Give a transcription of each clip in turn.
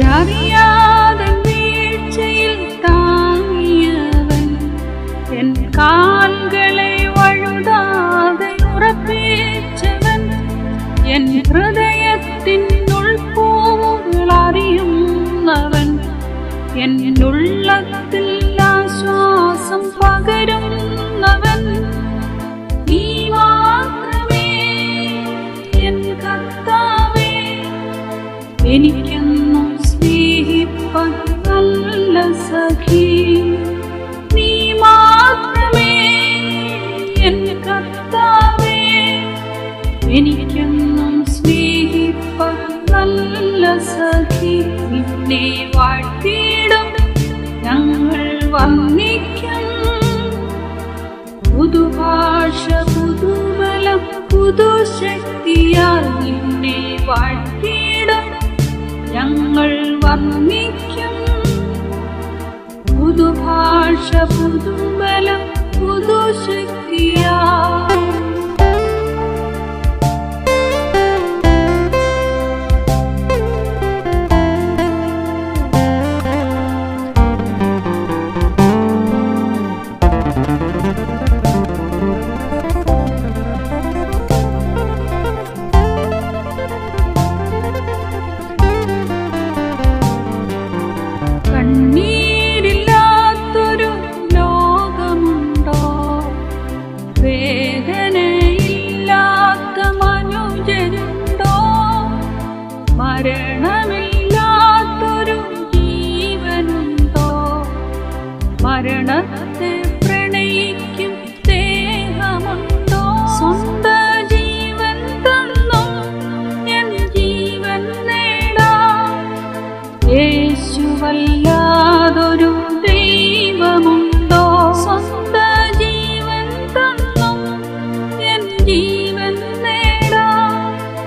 ഞാനറിയാതെ വീഴ്ചയിൽ താങ്ങിയവൻ N കാൽകളെ വഴുതാതെ ഉറപ്പിച്ചവൻ N ഹൃദയത്തിൻ ഉൾപ്പൂവുകൾ അറിയുന്നവൻ എൻ ഉള്ളത്തിൽ ആശ്വാസം പകരുന്നവൻ നീ മാത്രമേ എൻ കർത്താവേ എനിക്കെന്നും സ്നേഹിപ്പാൻ നല്ല സഖി നീ മാത്രമേ എൻ കർത്താവേ എനിക്കെന്നും സ്നേഹിപ്പാൻ നല്ല സഖി നിന്നെ വാഴ്ത്തിയിടും ഞങ്ങൾ വന്നിക്കും പുതുഭാഷ പുതുബലം പുതുശക്തിയാൽ നിന്നെ വാഴ്ത്തിയിടും ഞങ്ങൾ വർണ്ണിക്കും പുതുഭാഷ പുതുബലം പുതുശക്തിയാൽ കണ്ണീരില്ലാത്തൊരു ലോകമുണ്ടോ വേദനയില്ലാത്ത മനുജനുണ്ടോ മരണമില്ലാത്തൊരു ജീവനുണ്ടോ മരണത്തെ പ്രണയിക്കും ദേഹമുണ്ടോ സ്വന്ത ജീവൻ തന്നും എൻ ജീവൻ നേടാം യേശുവല്ലാതൊരു ദൈവമുണ്ടോ സ്വന്ത ജീവൻ തന്നും എൻ ജീവൻ നേടാം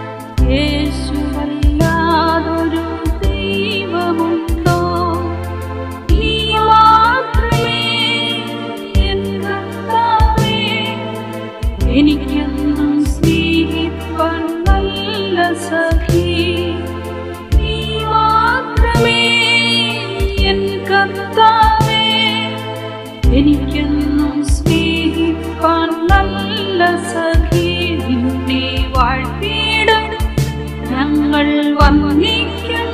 യേശുവല്ലാതൊരു ദൈവമുണ്ടോ നീ മാത്രമേ എൻ കർത്താവേ എനിക്കെന്നും സ്നേഹിപ്പാൻ നല്ല സഖി നീ മാത്രമേ എൻ കർത്താവേ എനിക്കെന്നും സ്നേഹിപ്പാൻ നല്ല സഖി നിന്നെ വാഴ്ത്തിയിടും ഞങ്ങൾ വന്നിക്കും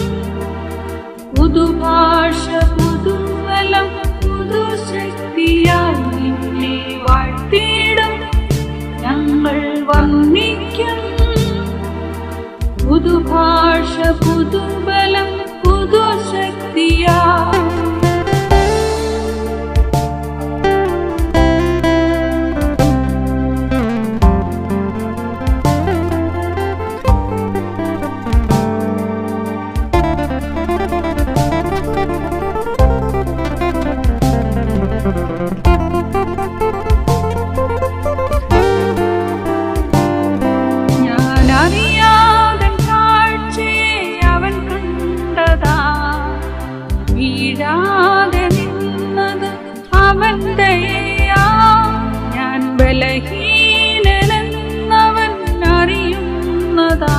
പുതുഭാഷ പുതുവലം പുതുശക്തിയാൽ നിന്നെ വാഴ്ത്തിയിടും ഞങ്ങൾ വന്നിക്കും പുതുഭാഷ പുതുബലം പുതുശക്തിയാൽ ഞാൻ അറിയാതെ കാഴ്ചയെ അവൻ കണ്ടതാ വീഴാതെ നിന്നത് അവൻ ദയയാ ഞാൻ ബലഹീനനെന്നവൻ അറിയുന്നതാ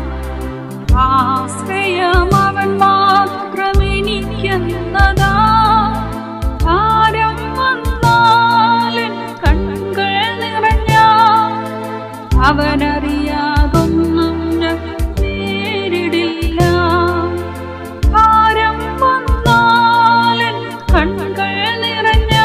ആശ്രയം അവൻ മാത്രം എനിക്കെന്നതാ ഭാരം വന്നാലും കൺകൾ നിറഞ്ഞ അവനറിയാതൊന്നും ഞാൻ നേരിടില്ല ഭാരം വന്നാലും കൺകൾ നിറഞ്ഞ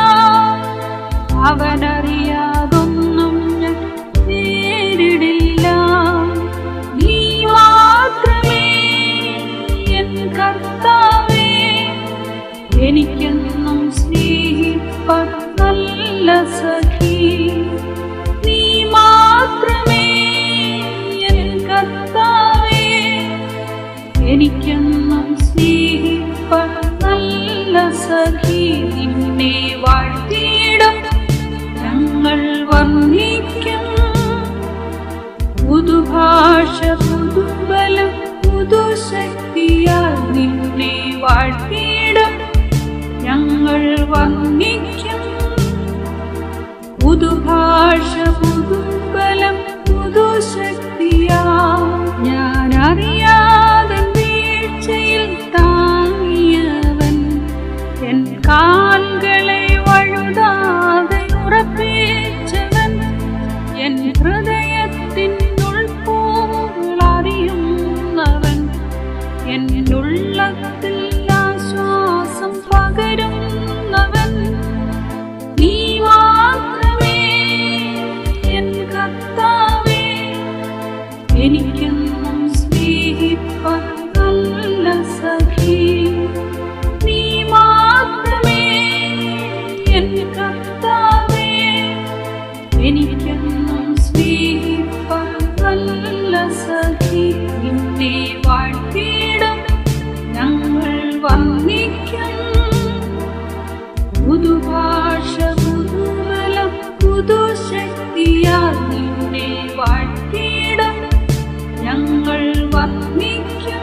അവനറിയാതൊന്നും ഞാൻ നേരിടില്ല നീ മാത്രമേ എൻ കർത്താവേ എനിക്കെന്നും സ്നേഹിപ്പാൻ നല്ല സഖി നീ മാത്രമേ എൻ കർത്താവേ എനിക്കെന്നും സ്നേഹിപ്പാൻ നല്ല സഖി നിന്നെ വാഴ്ത്തിയിടും ഞങ്ങൾ വർണ്ണിക്കും പുതുഭാഷ പുതുബലം പുതുശക്തിയാൽ നിന്നെ വാഴ്ത്തിയിടും ഞങ്ങൾ വർണ്ണിക്കും പുതുഭാഷ പുതുബലം പുതുശക്തിയാ ഞാൻ അറിയാതെ വീഴ്ചയിൽ എന്നുള്ളത്തിൽ ആശ്വാസം പകരുന്നവൻ നീ മാത്രമേ എൻ കർത്താവേ എനിക്കെന്നും സ്നേഹിപ്പാൻ നല്ല സഖി നീ മാത്രമേ എൻ കർത്താവേ എനിക്കെന്നും സ്നേഹിപ്പാൻ നല്ല സഖി നിന്നെ വാഴ്ത്തിയിടും ഞങ്ങൾ വന്നിക്കും പുതുഭാഷ പുതുബലം പുതുശക്തിയാൽ നിന്നെ വാഴ്ത്തിയിടും ഞങ്ങൾ വന്നിക്കും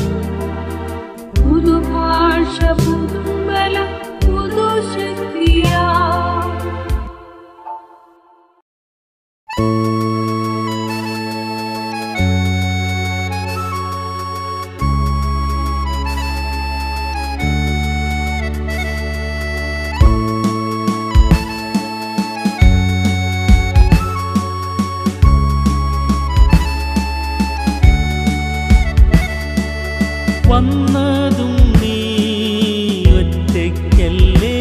പുതുഭാഷ പുതുബലം പുതുശക്തിയാ വന്നതും നീ ഒറ്റയ്ക്കല്ലേ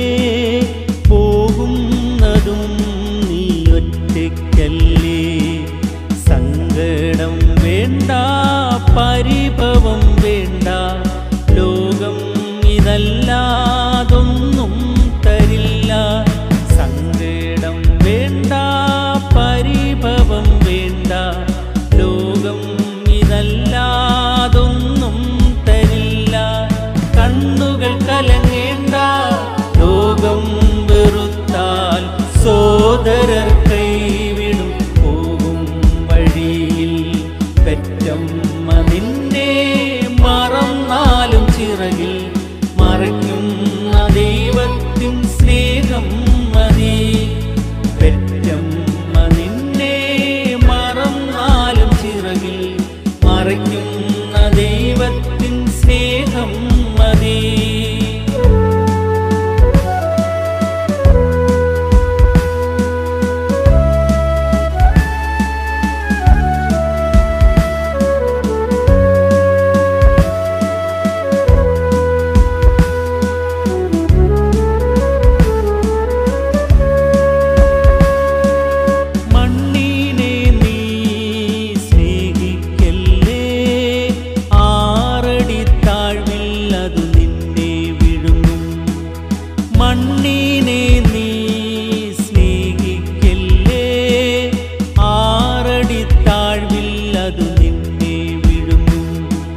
പോകുന്നതും നീ ഒറ്റയ്ക്കല്ലേ സങ്കടം വേണ്ട പരിഭവം വേണ്ട ലോകം ഇതല്ലാതൊന്നും തരില്ല സങ്കടം വേണ്ട പരിഭവം വേണ്ട ലോകം ഇതല്ലാതൊന്നും തരില്ല കണ്ണുകൾ കലങ്ങേണ്ട ലോകം വെറുത്താൽ സോദരർ കൈവിടും പോകും വഴിയിൽ പെറ്റമ്മ നിന്നെ മറന്നാലും ചിറകിൽ മറയ്ക്കുന്ന ദൈവത്തിൻ സ്നേഹം മതി പെറ്റമ്മ നിന്നെ മറന്നാലും ചിറകിൽ മറയ്ക്കുന്ന ദൈവത്തിൻ സ്നേഹം മതി മണ്ണിനെ നീ സ്നേഹിക്കല്ലേ ആറടി താഴ്വിൽ അത് നിന്നെ വിഴുങ്ങും മണ്ണിനെ നീ സ്നേഹിക്കല്ലേ ആറടി താഴ്വിൽ അത് നിന്നെ വിഴുങ്ങും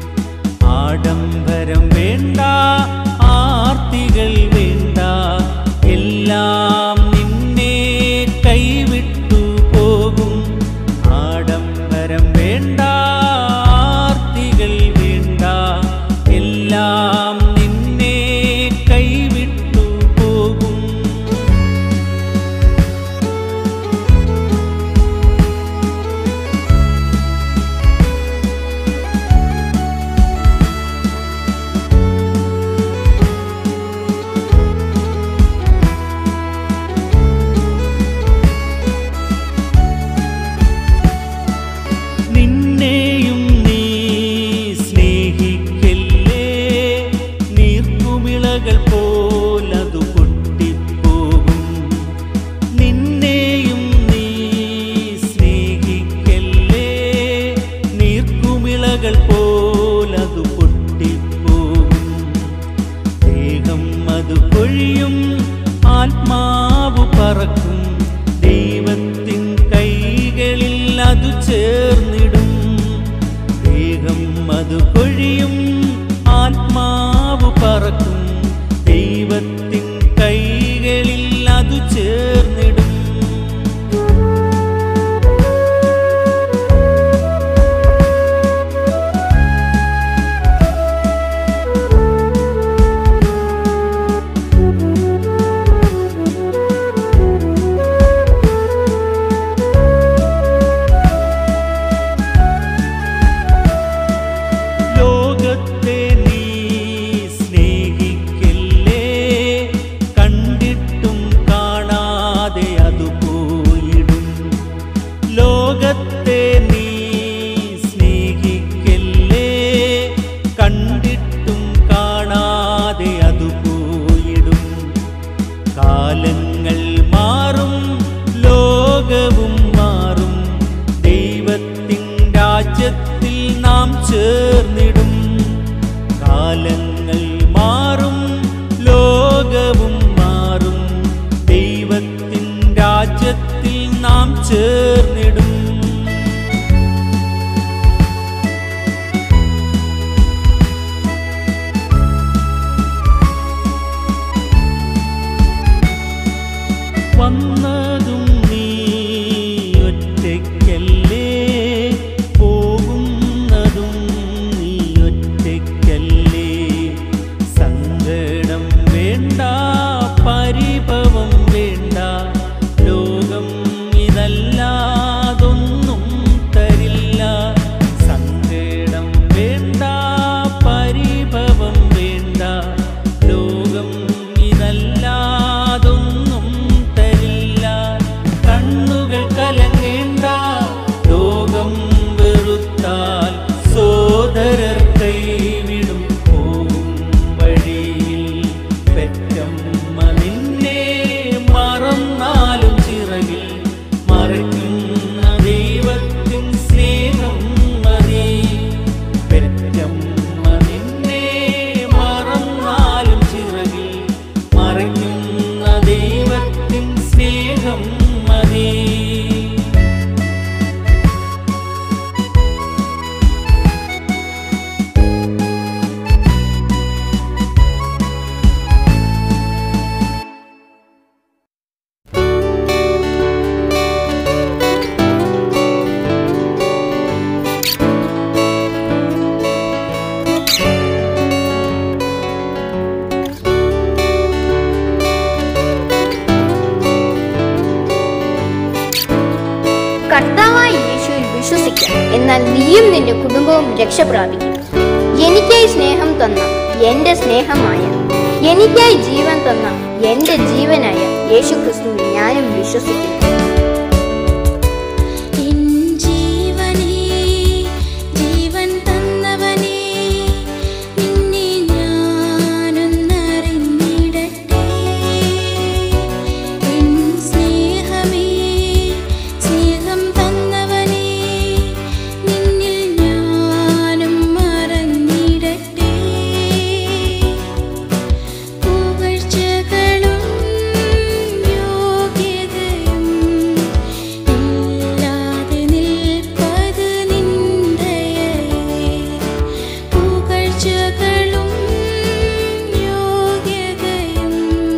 ആഡംബരം വേണ്ട ആർത്തികൾ വേണ്ട എല്ലാം നിന്നെ കൈവിട്ടു പോകും ആഡംബരം വേണ്ട ആർത്തികൾ വേണ്ട എല്ലാം നിന്നെ കൈവിട്ടു പോകും നിന്നെയും നീ സ്നേഹിക്കല്ലേ കാലങ്ങൾ മാറും ലോകവും മാറും ദൈവത്തിൻ രാജ്യത്തിൽ നാം ചേർന്നിടും വന്നതും നീ ഒറ്റയ്ക്കല്ലേ പോകുന്നതും നീ ഒറ്റയ്ക്കല്ലേ സങ്കടം വേണ്ട പരിഭവം വേണ്ട ലോകം ഇതല്ലാതൊന്നും തരില്ല സങ്കടം വേണ്ട പരിഭവം വേണ്ട ലോകം ഇതല്ലാതൊന്നും തരില്ല കണ്ണുകൾ കലങ്ങേണ്ട ലോകം വെറുത്താൽ സോദരർ കൈവിടും പോകും വഴിയിൽ പെറ്റമ്മ നിന്നെ മറന്നാലും ചിറകിൽ മറയ്ക്കുന്ന ദൈവത്തിൻ സ്നേഹം മതി പെറ്റമ്മ നിന്നെ മറന്നാലും ചിറകിൽ മറയ്ക്കുന്ന ദൈവത്തിൻ സ്നേഹം മതി കർത്താവായ യേശുവിൽ വിശ്വസിക്കാം എന്നാൽ നീയും നിന്റെ കുടുംബവും രക്ഷ പ്രാപിക്കും എനിക്കായി സ്നേഹം തന്ന എന്റെ സ്നേഹമായ എനിക്കായി ജീവൻ തന്ന എന്റെ ജീവനായ യേശു ക്രിസ്തുവിൽ ഞാനും വിശ്വസിക്കുന്നു എൻ ജീവനേ ജീവൻ തന്നവനേ നിന്നെ ഞാനൊന്നറിഞ്ഞിടട്ടെ എൻ സ്നേഹമേ സ്നേഹം തന്നവനേ നിന്നിൽ ഞാനും മറഞ്ഞിടട്ടെ പുകഴ്ചകളും യോഗ്യതയും ഇല്ലാതെ നിൽപ്പത് നിന്ദയേ പുകഴ്ചകളും യോഗ്യതയും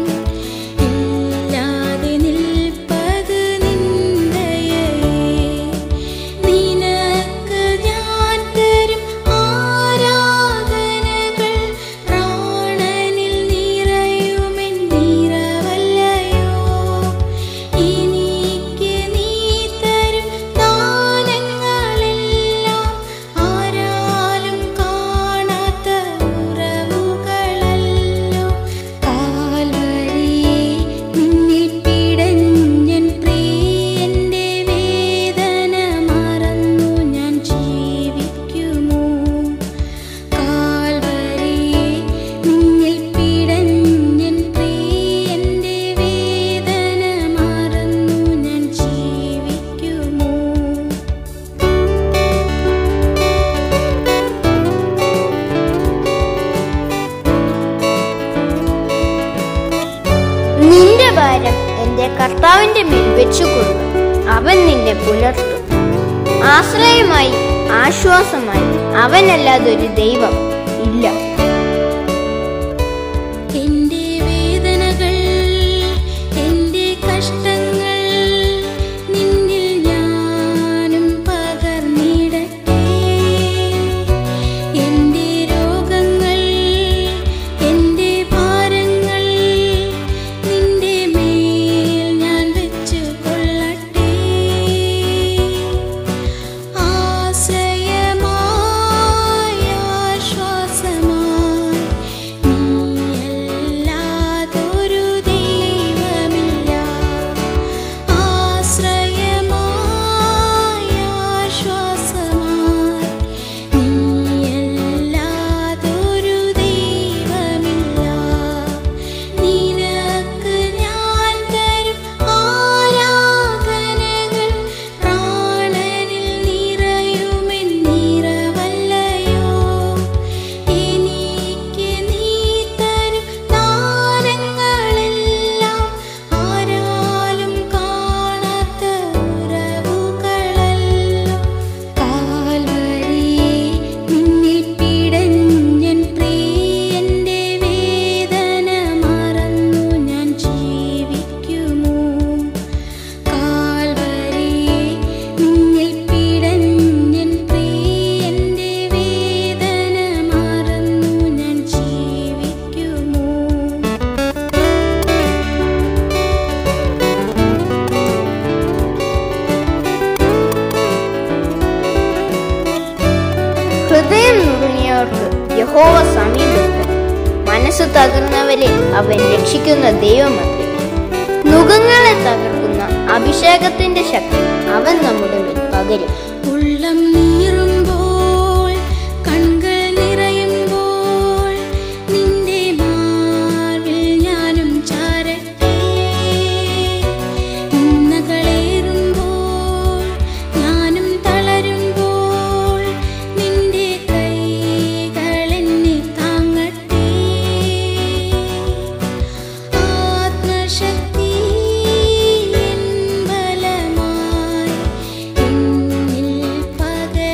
ഇല്ലാതെ നിൽപ്പത് നിന്ദയേ നിനക്ക് ഞാൻ തരും ആരാധനകൾ പ്രാണനിൽ നിറയുമെൻ നിറവല്ലയോ എനിക്ക് നീ തരും ദാനങ്ങളെല്ലാം ആരാലും കാണാത്ത ഉറവുകളല്ലോ കാൽവരിയെ നിന്നിൽ പിടഞ്ഞൻ പ്രിയന്റെ വേദന മറന്നു ഞാൻ ജീവിക്കുമോ കാൽവരിയെ നിന്നിൽ പിടഞ്ഞൻ പ്രിയന്റെ വേദന മറന്നു ഞാൻ ജീവിക്കുമോ നിന്റെ ഭാരം എന്റെ കർത്താവിന്റെ മേൽ വെച്ചുകൊള്ളുക അവൻ നിന്നെ പുലർത്തും ആശ്രയമായി ആശ്വാസമായി അവനല്ലാതൊരു ദൈവം ഇല്ല എന്റെ വേദനകൾ എന്റെ കഷ്ടങ്ങൾ നിന്നിൽ ഞാനും പകർന്നിടട്ടെ എന്റെ രോഗങ്ങൾ എന്റെ ഭാരങ്ങൾ നിന്റെ മേൽ ഞാൻ വെച്ചു കൊള്ളട്ടെ ആശ്രയമായ സാമ്യമുണ്ട് മനസ്സു തകർന്നവരെ അവൻ രക്ഷിക്കുന്ന ദൈവമത്രേ മുഖങ്ങളെ തകർക്കുന്ന അഭിഷേകത്തിന്റെ ശക്തി അവൻ നമ്മുടെ മേൽ പകരും ഉള്ളം നീറുമ്പോൾ കൺകൾ നിറയുമ്പോൾ നിന്റെ മാർവിൽ ഞാനും ചാരട്ടെ നിന്നകളേറുമ്പോൾ ഞാനും തളരുമ്പോൾ നിന്റെ കൈകൾ എന്നെ താങ്ങട്ടെ ആത്മശക്തി എൻ ബലമായി എന്നിൽ പകരണമേ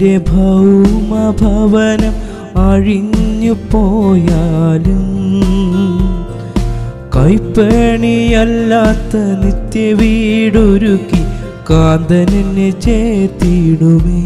എൻ്റെ ഭൗമഭവനം അഴിഞ്ഞു പോയാലും കൈപ്പണിയല്ലാത്ത നിത്യവീടൊരുക്കി കാന്തനെന്നെ ചേർത്തിടുമേ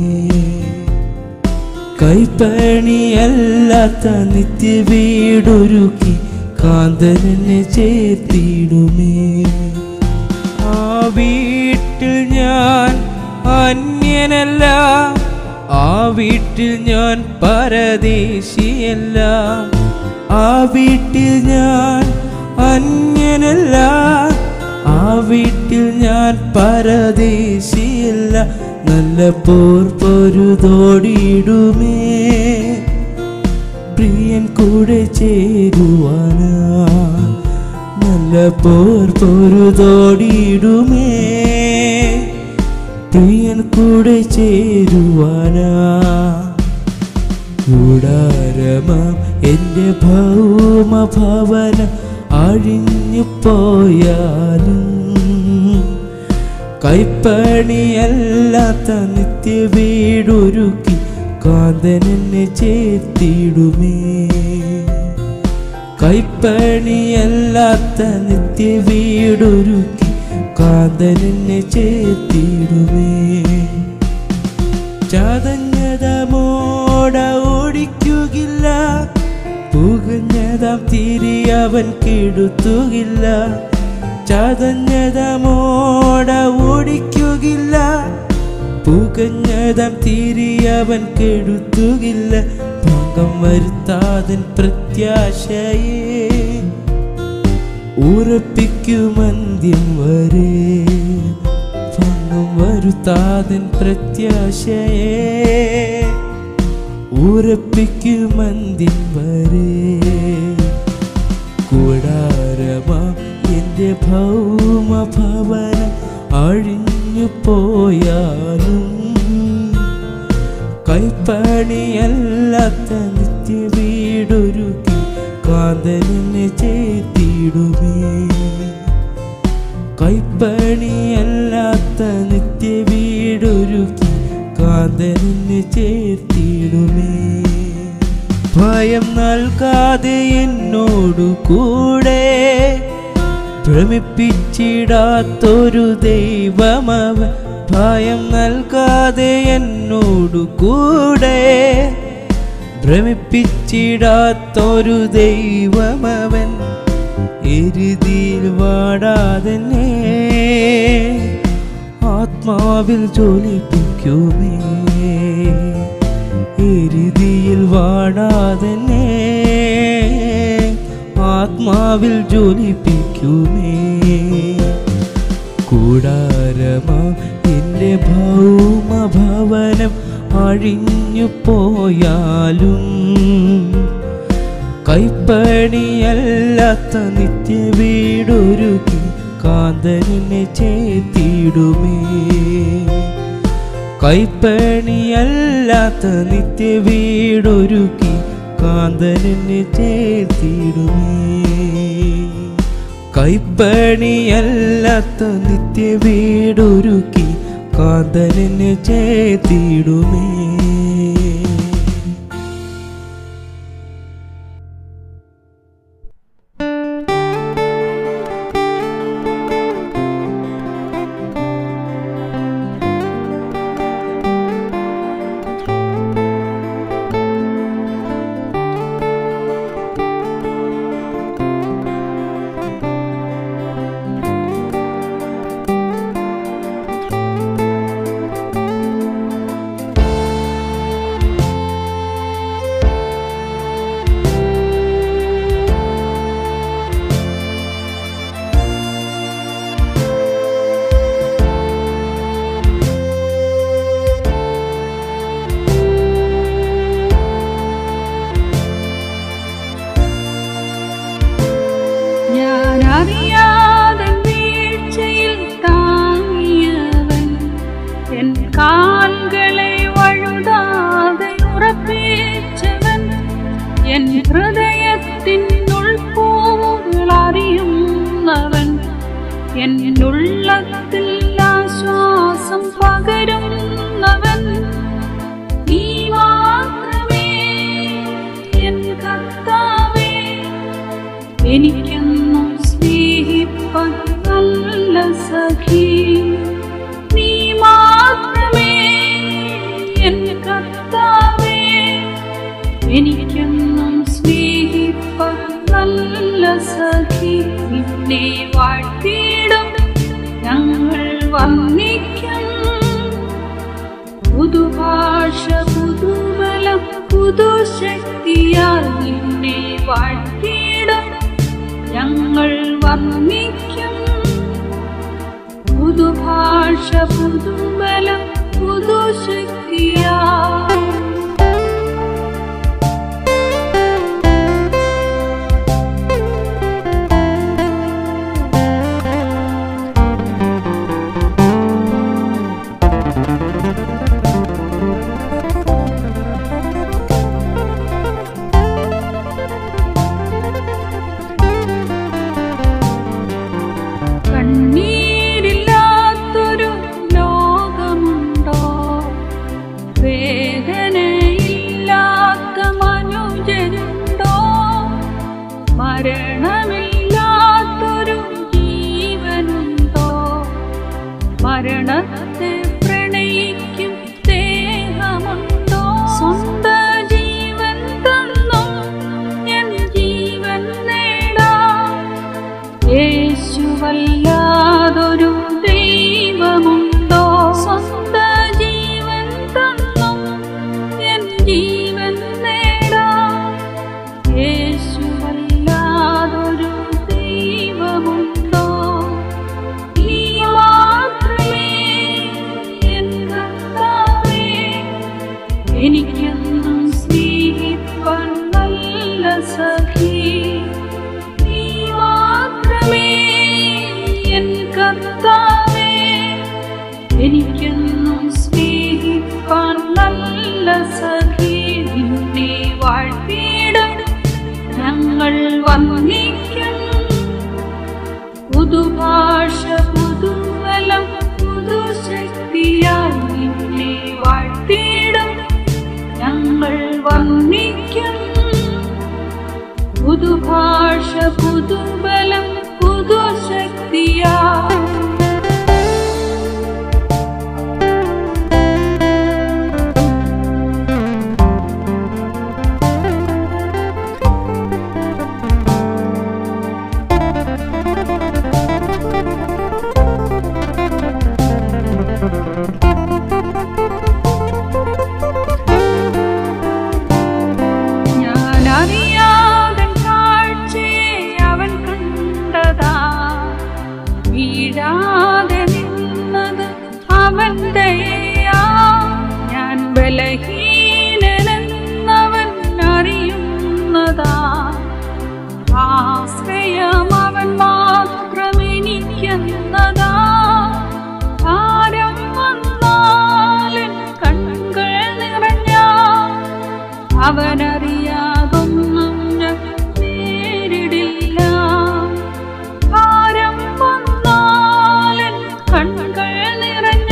കൈപ്പണിയല്ലാത്ത നിത്യവീടൊരുക്കി കാന്തനെന്നെ ചേർത്തിടുമേ ആ വീട്ടിൽ ഞാൻ അന്യനല്ല ആ വീട്ടിൽ ഞാൻ പരദേശിയല്ല ആ വീട്ടിൽ ഞാൻ അന്യനല്ല ആ വീട്ടിൽ ഞാൻ പരദേശിയല്ല നല്ല പോർ പൊരുതോടിയിടുമേ പ്രിയൻ കൂടെ ചേരുവാനാ നല്ല പോർ പൊരുതോടിയിടുമേ പ്രിയൻ കൂടെ ചേരുവാനാ കൂടാരമാം എൻ്റെ ഭൗമഭവനം അഴിഞ്ഞു പോയാലും കൈപ്പണിയല്ലാത്ത നിത്യവീടൊരുക്കി കാന്തനെന്നെ ചേർത്തിടുമേ കൈപ്പണിയല്ലാത്ത നിത്യവീടൊരുക്കി കാന്തനെന്നെ ചേർത്തിടുമേ ചതഞ്ഞതമോട ഓടിക്കുകില്ല പുകഞ്ഞതാം തിരി അവൻ കെടുത്തുകില്ല ചതഞ്ഞതമോട ഓടിക്കുകില്ല പുകഞ്ഞതാം തിരി അവൻ കെടുത്തുകില്ല ഭംഗം വരുത്താതൻ പ്രത്യാശയെ ഉറപ്പിക്കുമന്ത്യം വരെ ഭംഗം വരുത്താതൻ പ്രത്യാശയെ ഉറപ്പിക്കുമന്ത്യം വരെ കൂടാരമാ എൻ്റെ ഭൗമഭവനം അഴിഞ്ഞു പോയാലും കൈപ്പണിയല്ലാത്ത നിത്യവീടൊരുക്കി കാന്തലിനെ ചേത്തിടുമേ കൈപ്പണിയല്ലാത്ത നിത്യവീടൊരുക്കി കാന്തലിനെ ചേർത്തിടുമേ ഭയം നൽകാതെ എന്നോടു കൂടെ ഭ്രമിപ്പിച്ചിടാത്തൊരു ദൈവമവൻ ഭയം നൽകാതെ എന്നോടു കൂടെ ഭ്രമിപ്പിച്ചിടാത്തൊരു ദൈവമവൻ എരുതിയിൽ വാടാതന്നെ ആത്മാവിൽ ജ്വലിപ്പിക്കുമേ എരുതിയിൽ വാടാതന്നെ ആത്മാവിൽ ജ്വലിപ്പിക്കുമേ കൂടാരമാ എൻ്റെ ഭൗമഭവനം അഴിഞ്ഞു പോയാലും കൈപ്പണിയല്ലാത്ത നിത്യവീടൊരുക്കി കാന്തലിനെ ചേത്തിടുമേ കൈപ്പണിയല്ലാത്ത നിത്യവീടൊരുക്കി കാന്തലിനെ ചേർത്തിടുമേ കൈപ്പണിയല്ലാത്ത നിത്യവീടൊരുക്കി കാന്തലിനെ ചേർത്തിടുമേ എനിക്കെന്നും സ്നേഹിപ്പാൻ നല്ല സഖി നീ മാത്രമേ എൻ കർത്താവേ എനിക്കെന്നും സ്നേഹിപ്പാൻ നല്ല സഖി നിന്നെ വാഴ്ത്തിയിടും ഞങ്ങൾ വന്നിക്കും പുതുഭാഷ പുതുബലം പുതുശക്തിയാൽ നിന്നെ വാഴ്ത്തിയിടും ഞങ്ങൾ വന്നിക്കും പുതുഭാഷ പുതുബലം പുതുശക്തിയാൽ കണ്ണീരില്ലാത്തൊരു ലോകമുണ്ടോ വേദനയില്ലാത്ത മനുജനുണ്ടോ മരണമില്ലാത്തൊരു ജീവനുണ്ടോ മരണത്തെ പ്രണയിക്കും ദേഹമുണ്ടോ സ്വന്ത ജീവൻ തന്നും എൻ ജീവൻ നേടാം യേശുവല്ലാതൊരു ദൈവമുണ്ടോ സ്വന്ത ജീവൻ തന്നും എൻ ജീവൻ നേടാം യേശുവല്ലാതൊരു ദൈവമുണ്ടോ നീ മാത്രമേ എൻ കർത്താവേ എനിക്കെന്നും സ്നേഹിപ്പാൻ നല്ല സഖി നീ മാത്രമേ എൻ കർത്താവേ എനിക്കെന്നും സ്നേഹിപ്പാൻ നല്ല സഖി നിന്നെ വാഴ്ത്തിയിടും ഞങ്ങൾ വന്നിക്കും പുതുഭാഷ പുതുവലം പുതുശക്തിയാൽ നിന്നെ വാഴ്ത്തിയിടും ഞങ്ങൾ വന്നിക്കും പുതുഭാഷ പുതുബലം പുതുശക്തിയാൽ ഞാൻ അറിയാതെ കാഴ്ചയെ അവൻ കണ്ടതാ വീഴാതെ നിന്നത് അവൻ ദയയാ ഞാൻ ബലഹീനനെന്നവൻ അറിയുന്നതാ ആശ്രയം അവൻ മാത്രം എനിക്കെന്നതാ ഭാരം വന്നാലും കൺകൾ നിറഞ്ഞ അവനറിയാതൊന്നും ഞാൻ നേരിടില്ല ഭാരം വന്നാലും കൺകൾ നിറഞ്ഞ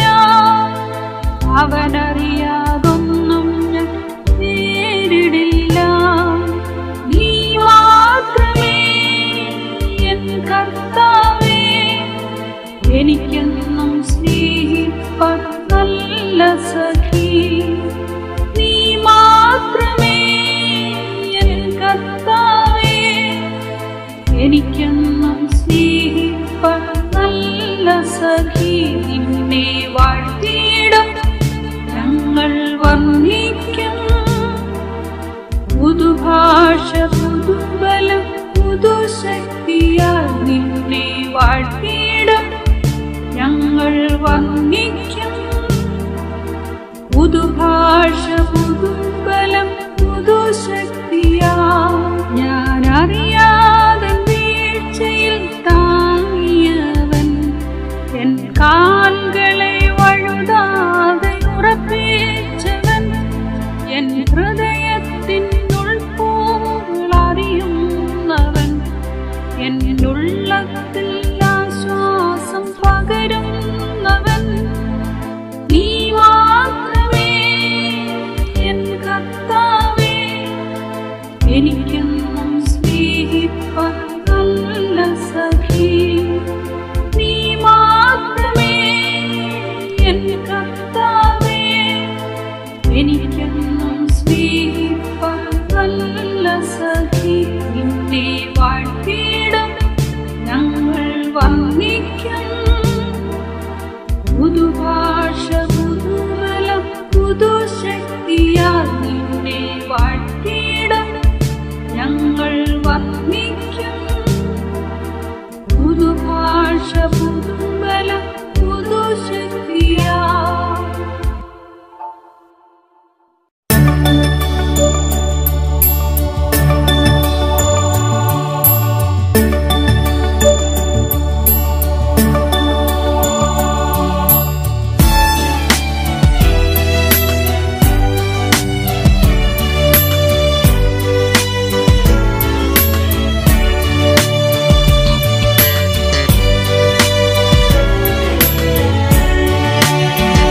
അവനറിയാതൊന്നും ഞാൻ നേരിടില്ല നീ മാത്രമേ എൻ കർത്താവേ എനിക്കെന്നും സ്നേഹിപ്പാൻ നല്ല സഖി നീ മാത്രമേ എൻ കർത്താവേ എനിക്കെന്നും സ്നേഹിപ്പാൻ നല്ല സഖി നിന്നെ വാഴ്ത്തിയിടും ഞങ്ങൾ വന്നിക്കും പുതുഭാഷ പുതുബലം പുതുശക്തിയാൽ നിന്നെ വാഴ്ത്തിയിടും ഞങ്ങൾ വന്നിക്കും പുതുഭാഷ പുതുബലം പുതുശക്തിയാ ഞാൻ അറിയാതെ വീഴ്ചയിൽ താങ്ങിയവൻ എൻ കാൽകളെ വഴുതാതെ ഉറപ്പിച്ചവൻ എൻ ഹൃദയത്തിൻ ഉൾപ്പൂകൾ അറിയുന്നവൻ എൻ ഉള്ളത്തിൽ ആശ്വാസം പകരുന്നവൻ നീ മാത്രമേ എൻ കർത്താവേ എനിക്കെന്നും സ്നേഹിപ്പാൻ എന്നും സ്നേഹിപ്പാൻ നല്ല സഖി നിന്നെ വാഴ്ത്തിയിടും ഞങ്ങൾ വന്നിക്കും പുതുഭാഷ പുതുബലം പുതുശക്തിയാൽ നിന്നെ വാഴ്ത്തിയിടും ഞങ്ങൾ വന്നിക്കും പുതുഭാഷ പുതുബലം പുതുശക്തിയാ ും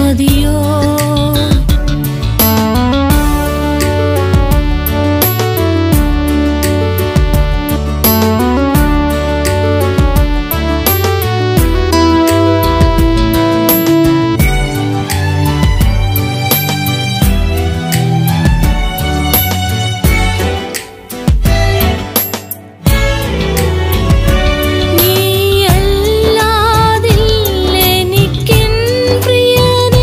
മതിയോ നീയല്ലാതില്ലെനിക്കെൻ പ്രിയനേ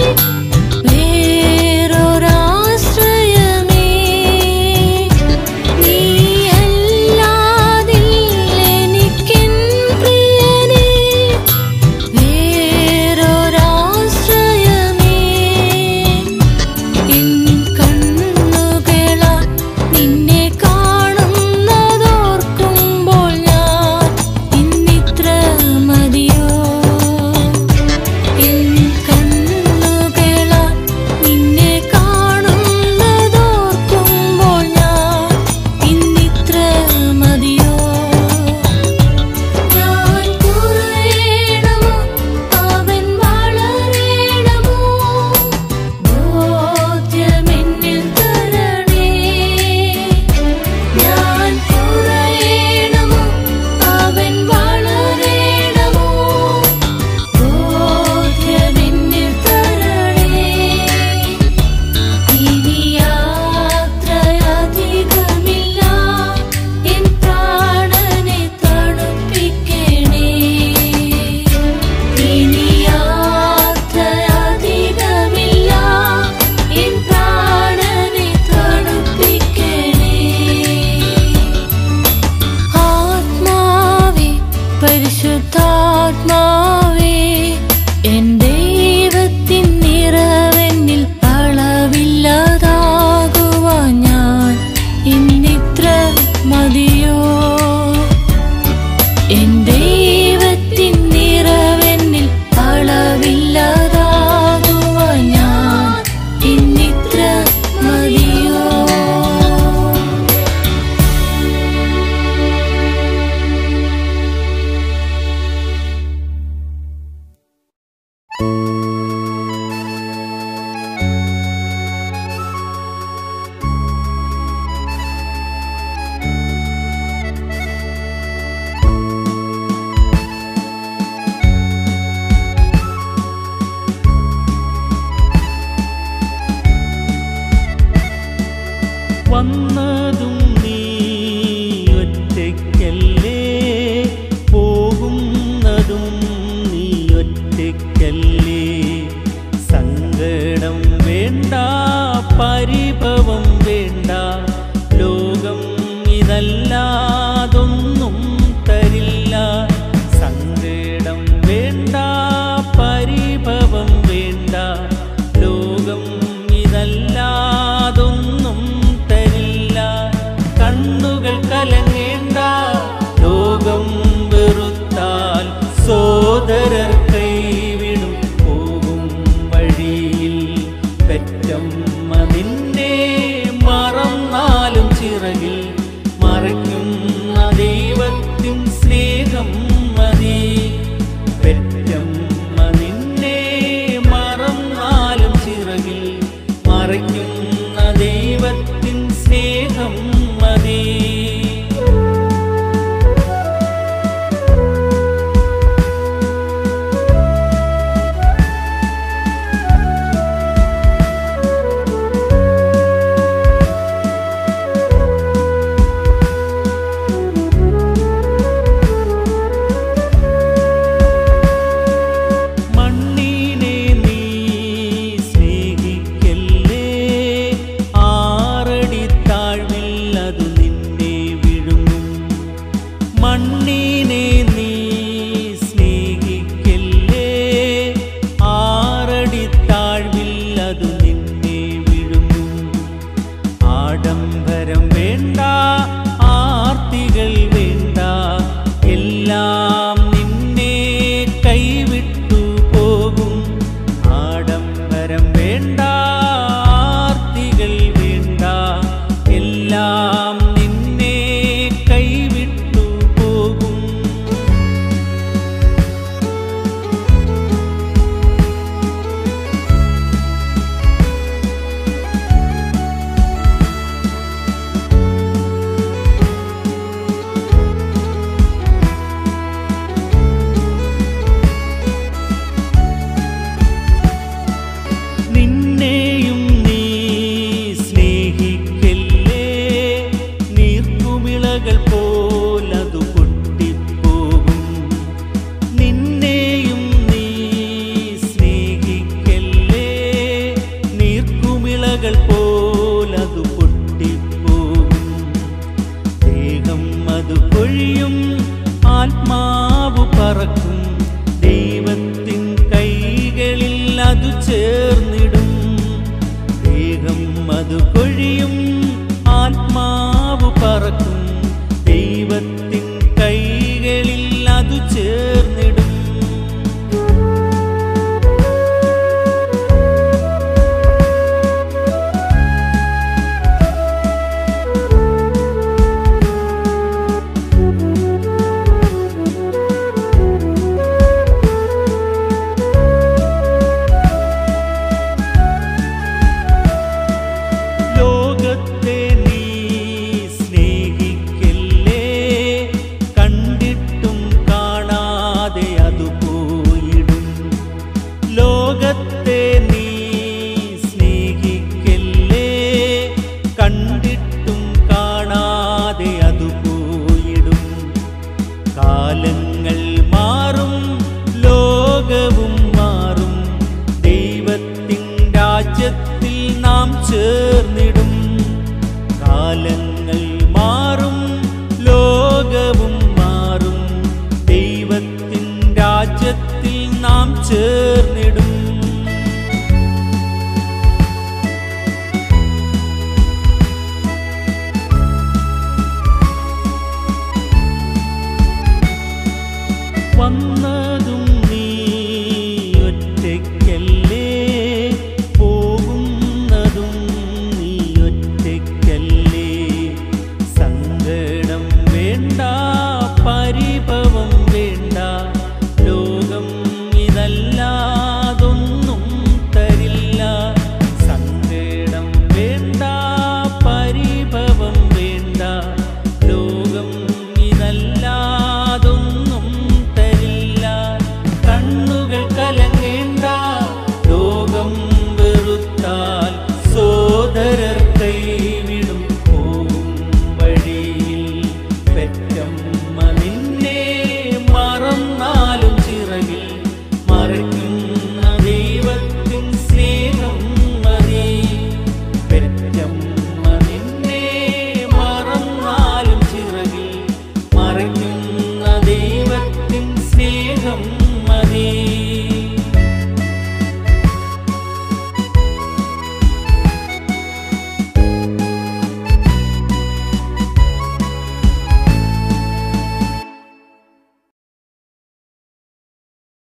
വേറൊരാശ്രയമേ നീയല്ലാതില്ലെനിക്കെൻ പ്രിയനേ വേറൊരാശ്രയമേ എൻ കണ്ണുകളാ നിന്നെ കാണുന്നതോർക്കുമ്പോൾ ഞാൻ ഇന്നിത്ര മതിയോ എൻ കണ്ണുകളാ നിന്നെ കാണുന്നതോർക്കുമ്പോൾ ഞാൻ ഇന്നിത്ര മതിയോ ഞാൻ കുറയണമോ അവൻ വളരണമോ ബോധ്യമെന്നിൽ തരണേ ഞാൻ കുറയണമോ അവൻ വളരണമോ ബോധ്യമെന്നിൽ തരണേ ഇനി യാത്രയധികമില്ല എൻ പ്രാണനെ തണുപ്പിക്കണേ ഇനി യാത്രയധികമില്ല എൻ പ്രാണനെ തണുപ്പിക്കണേ ആത്മാവേ പരിശുദ്ധാത്മാവേ എൻ ദൈവത്തിൻ നിറവെന്നിൽ അളവില്ലാതാകുവാൻ ഞാൻ ഇന്നിത്ര മതിയോ എൻ ദൈവത്തിൻ നിറവെന്നിൽ അളവില്ലാതാകുവാൻ ഞാൻ ഇന്നിത്ര മതിയോ വന്നതും നീ ഒറ്റയ്ക്കല്ലേ പോകുന്നതും നീ ഒറ്റയ്ക്കല്ലേ സങ്കടം വേണ്ട പരിഭവം വേണ്ട ലോകം ഇതല്ലാതൊന്നും തരില്ല സങ്കടം വേണ്ട പരിഭവം വേണ്ട ലോകം ഇതല്ലാതൊന്നും തരില്ല കണ്ണുകൾ കലങ്ങേണ്ട ലോകം വെറുത്താൽ സോദരർ കൈവിടും പോകും വഴിയിൽ പെറ്റമ്മ നിന്നെ മറന്നാ കല്ലുകൾ പോലതു പൊട്ടിപ്പോകും ദേഹം അത് പൊഴിയും ആത്മാവ് പറക്കും ദൈവത്തിൻ കൈകളിൽ അത് ചേർന്നിടും ദേഹം അത് പൊഴിയും ആത്മാവ് പറക്കും ദൈവത്തിൻ കൈകളിൽ അത് ചേർന്നിടും ലോകത്തെ നീ സ്നേഹിക്കല്ലേ കണ്ടിട്ടും കാണാതെ അത് പോയിടും ലോകത്തെ നീ സ്നേഹിക്കല്ലേ കണ്ടിട്ടും കാണാതെ അത് പോയിടും കാലങ്ങൾ മാറും ലോകവും മാറും ദൈവത്തിൻ രാജ്യത്തിൽ നാം ചേർന്നിടും കാലങ്ങൾ മാറും ലോകവും മാറും ദൈവത്തിൻ രാജ്യത്തിൽ നാം ചേർന്നിടും